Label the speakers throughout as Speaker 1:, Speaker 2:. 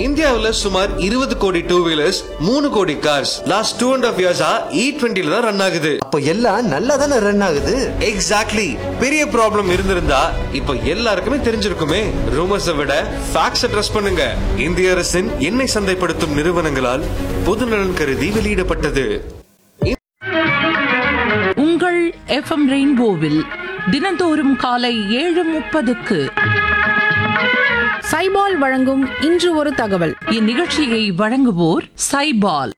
Speaker 1: இந்தியாவுல சுமார் இருபது கோடி டூ வீலர்ஸ் மூணு கோடி cars last two and half இயர்ஸா இ டுவெண்ட்டில தான் ரன் ஆகுது
Speaker 2: அப்போ எல்லாம் நல்லா தானே ரன் ஆகுது
Speaker 1: எக்ஸாக்ட்லி பெரிய ப்ராப்ளம் இருந்திருந்தா இப்போ எல்லாருக்குமே தெரிஞ்சிருக்குமே ரூமர்ஸை விட ஃபேக்ட்ஸ் ட்ரஸ்ட் பண்ணுங்க இந்திய அரசின் எண்ணெய் சந்தைப்படுத்தும் நிறுவனங்களால் பொதுநலன் கருதி வெளியிடப்பட்டது
Speaker 3: உங்கள் எஃப்எம் ரெயின்போவில் தினந்தோறும் காலை ஏழு முப்பதுக்கு
Speaker 4: சைபால் வழங்கும் இன்று ஒரு தகவல்
Speaker 3: இந்நிகழ்ச்சியை வழங்குவோர் சைபால்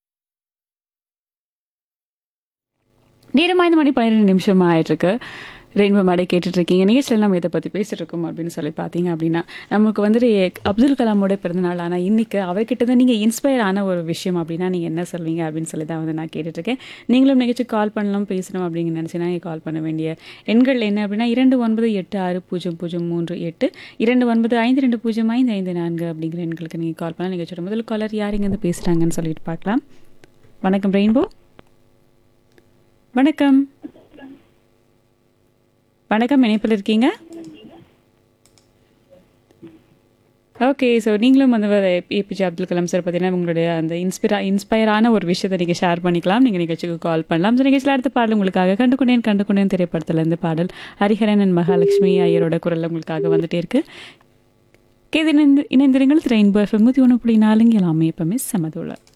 Speaker 5: நேரம் ஐந்து மணி பன்னிரெண்டு நிமிஷம் ஆயிட்டிருக்கு ரெயின்போ மாடை கேட்டுட்டு இருக்கீங்க நிகழ்ச்சியில் நம்ம இதை பற்றி பேசிட்டு இருக்கோம் அப்படின்னு சொல்லி பார்த்தீங்க அப்படின்னா நமக்கு வந்துட்டு அப்துல் கலாமோட பிறந்தநாள் ஆனால் இன்னைக்கு அவர்கிட்ட தான் நீங்கள் இன்ஸ்பயர் ஆன ஒரு விஷயம் அப்படின்னா நீங்கள் என்ன சொல்வீங்க அப்படின்னு சொல்லி தான் வந்து நான் கேட்டுட்டு இருக்கேன் நீங்களும் நிகழ்ச்சி கால் பண்ணலாம் பேசணும் அப்படின்னு நினச்சினா நீங்கள் கால் பண்ண வேண்டிய எண்கள் என்ன அப்படின்னா இரண்டு ஒன்பது எட்டு ஆறு பூஜ்ஜியம் பூஜ்ஜியம் மூன்று எட்டு இரண்டு ஒன்பது ஐந்து ரெண்டு பூஜ்ஜியம் ஐந்து ஐந்து நான்கு அப்படிங்கிற எண்களுக்கு நீங்கள் கால் பண்ணலாம் நிகழ்ச்சியோட முதல் காலர் யார் இங்கேருந்து பேசுகிறாங்கன்னு சொல்லிட்டு பார்க்கலாம் வணக்கம் ரெயின்போ வணக்கம் வணக்கம் இணைப்பில் இருக்கீங்க ஓகே ஸோ நீங்களும் வந்து ஏபிஜே அப்துல் கலாம் சார் பார்த்தீங்கன்னா உங்களுடைய அந்த இன்ஸ்பிரா இன்ஸ்பயரான ஒரு விஷயத்தை நீங்கள் ஷேர் பண்ணிக்கலாம் நீங்கள் நிகழ்ச்சிக்கு கால் பண்ணலாம் ஸோ நிகழ்ச்சியில் அடுத்த பாடல் உங்களுக்காக கண்டுகொண்டேன் கண்டுகொண்டேன் திரைப்படத்துலேருந்து பாடல் ஹரிஹரன் அண்ட் மகாலட்சுமி ஐயரோட குரல் உங்களுக்காக வந்துட்டே இருக்கு கேது இணைந்து இணைந்திருங்கள் ரெயின்போ எஃப்எம் நூற்றி ஒன்று புள்ளி நாலுங்க எல்லாமே எப்பவுமே சமதுள்ள